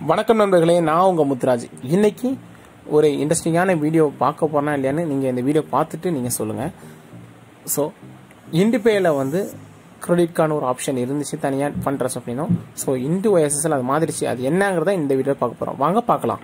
வணக்கம் நண்பர்களே நான் உங்கள் முத்துராஜ் இன்னைக்கு ஒரு இன்ட்ரெஸ்டிங்கான வீடியோ பார்க்க போறேனா இல்லையான்னு நீங்கள் இந்த வீடியோ பார்த்துட்டு நீங்கள் சொல்லுங்கள் ஸோ இண்டிபேயில் வந்து கிரெடிட் கார்டு ஒரு ஆப்ஷன் இருந்துச்சு தனியாக ஃபண்ட் ட்ரான்ஸ்ஃபர் பண்ணினோம் ஸோ இண்டு ஒய்எஸ்எஸ்எல் அது மாதிரிச்சு அது என்னங்கிறத இந்த வீடியோ பார்க்க போகிறோம் வாங்க பார்க்கலாம்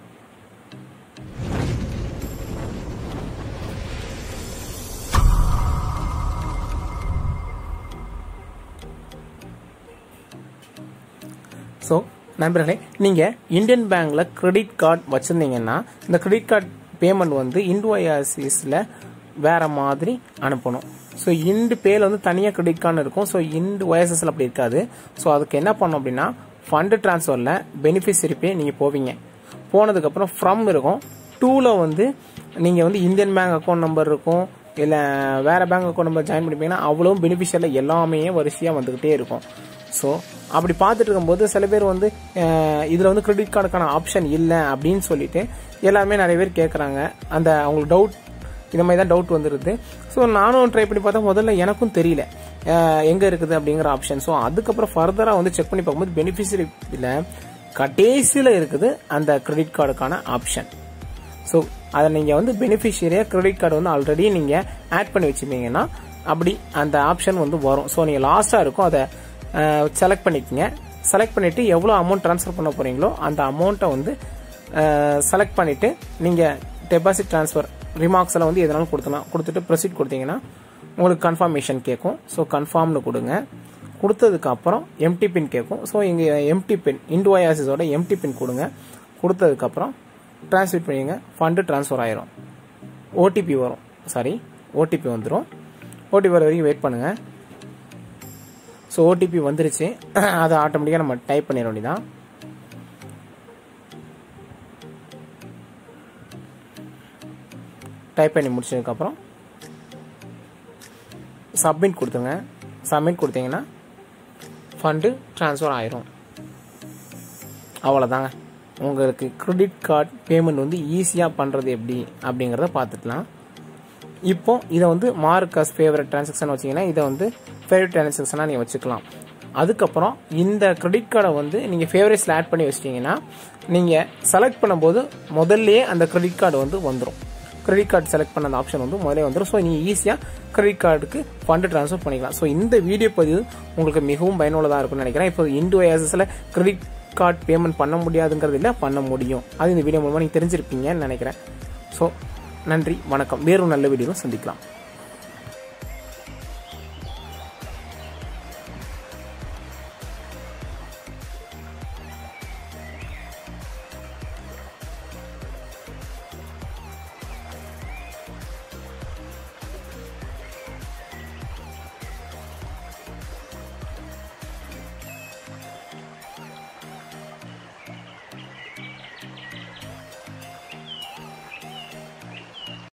ஸோ நண்பர்களே நீங்கள் இந்தியன் பேங்க்கில் கிரெடிட் கார்டு வச்சுருந்தீங்கன்னா இந்த கிரெடிட் கார்டு பேமெண்ட் வந்து இன்டுஐஆர்சிஸில் வேற மாதிரி அனுப்பணும் ஸோ இண்டு பேல வந்து தனியாக கிரெடிட் கார்டு இருக்கும் ஸோ இண்டு ஒய்எஸ்எஸ்ல அப்படி இருக்காது ஸோ அதுக்கு என்ன பண்ணணும் அப்படின்னா ஃபண்டு ட்ரான்ஸ்ஃபரில் பெனிஃபிஷரி பே நீங்கள் போவீங்க போனதுக்கப்புறம் ஃப்ரம் இருக்கும் டூவில் வந்து நீங்கள் வந்து இந்தியன் பேங்க் அக்கௌண்ட் நம்பர் இருக்கும் இல்லை வேற பேங்க் அக்கௌண்ட் நம்பர் ஜாயின் பண்ணிப்பீங்கன்னா அவ்வளோ பெனிஃபிஷியரில் எல்லாமே வரிசையாக வந்துக்கிட்டே இருக்கும் ஸோ அப்படி பார்த்துட்டு இருக்கும்போது சில பேர் வந்து இதில் வந்து கிரெடிட் கார்டுக்கான ஆப்ஷன் இல்லை அப்படின்னு சொல்லிட்டு எல்லாருமே நிறைய பேர் கேட்குறாங்க அந்த அவங்களுக்கு டவுட் இந்த மாதிரி தான் டவுட் வந்துடுது ஸோ நானும் ட்ரை பண்ணி பார்த்தா முதல்ல எனக்கும் தெரியல எங்கே இருக்குது அப்படிங்கிற ஆப்ஷன் ஸோ அதுக்கப்புறம் ஃபர்தராக வந்து செக் பண்ணி பார்க்கும்போது பெனிஃபிஷரி இல்லை கடைசியில் இருக்குது அந்த கிரெடிட் கார்டுக்கான ஆப்ஷன் ஸோ அதை நீங்கள் வந்து பெனிஃபிஷியரியாக கிரெடிட் கார்டு வந்து ஆல்ரெடி நீங்கள் ஆட் பண்ணி வச்சுருந்தீங்கன்னா அப்படி அந்த ஆப்ஷன் வந்து வரும் ஸோ நீங்கள் லாஸ்ட்டாக இருக்கும் அதை செலக்ட் பண்ணிக்கங்க செலக்ட் பண்ணிவிட்டு எவ்வளோ அமௌண்ட் ட்ரான்ஸ்ஃபர் பண்ண போகிறீங்களோ அந்த அமௌண்ட்டை வந்து செலக்ட் பண்ணிவிட்டு நீங்கள் டெபாசிட் ட்ரான்ஸ்ஃபர் ரிமார்க்ஸ் எல்லாம் வந்து எதனாலும் கொடுத்தலாம் கொடுத்துட்டு ப்ரொசீட் கொடுத்தீங்கன்னா உங்களுக்கு கன்ஃபர்மேஷன் கேட்கும் ஸோ கன்ஃபார்ம்னு கொடுங்க கொடுத்ததுக்கு அப்புறம் எம்டி பின் கேட்கும் ஸோ இங்கே எம்டி பின் இண்டோயாசிஸோட எம்டி பின் கொடுங்க கொடுத்ததுக்கப்புறம் ட்ரான்ஸ்ஃபர் பண்ணிங்க ஃபண்டு ட்ரான்ஸ்ஃபர் ஆயிரும் ஓடிபி வரும் சாரி ஓடிபி வந்துடும் ஓடிபி வர வரைக்கும் வெயிட் பண்ணுங்கள் ஸோ ஓடிபி வந்துருச்சு அதை ஆட்டோமேட்டிக்காக நம்ம டைப் பண்ணிட வேண்டியதான் டைப் பண்ணி முடிச்சதுக்கப்புறம் சப்மிட் கொடுத்துங்க சப்மிட் கொடுத்தீங்கன்னா ஃபண்டு ட்ரான்ஸ்ஃபர் ஆயிரும் அவ்வளோதாங்க உங்களுக்கு கிரெடிட் கார்டு பேமெண்ட் வந்து ஈஸியாக பண்ணுறது எப்படி அப்படிங்கிறத பார்த்துக்கலாம் இப்போ இதை வந்து மார்க் அஸ் ஃபேவரட் டிரான்சாக்ஷன் வச்சிங்கன்னா இதை வந்து ஃபேவரட் டிரான்சாக்ஷனாக நீங்கள் வச்சுக்கலாம் அதுக்கப்புறம் இந்த கிரெடிட் கார்டை வந்து நீங்கள் ஃபேவரட்ஸில் ஆட் பண்ணி வச்சிட்டிங்கன்னா நீங்கள் செலக்ட் பண்ணும்போது முதல்லையே அந்த கிரெடிட் கார்டு வந்து வந்துடும் கிரெடிட் கார்டு செலக்ட் பண்ண அந்த ஆப்ஷன் வந்து முதலே வந்துடும் ஸோ நீங்கள் ஈஸியாக கிரெடிட் கார்டுக்கு ஃபண்டு ட்ரான்ஸ்ஃபர் பண்ணிக்கலாம் ஸோ இந்த வீடியோ பதிவு உங்களுக்கு மிகவும் பயனுள்ளதாக இருக்கும்னு நினைக்கிறேன் இப்போ இண்டோ ஏசஸில் கிரெடிட் கார்டு பேமெண்ட் பண்ண முடியாதுங்கிறது இல்லை பண்ண முடியும் அது இந்த வீடியோ மூலமாக நீங்கள் தெரிஞ்சிருப்பீங்கன்னு நினைக்கிறேன் ஸோ நன்றி வணக்கம் வேறு நல்ல வீடியோவில் சந்திக்கலாம்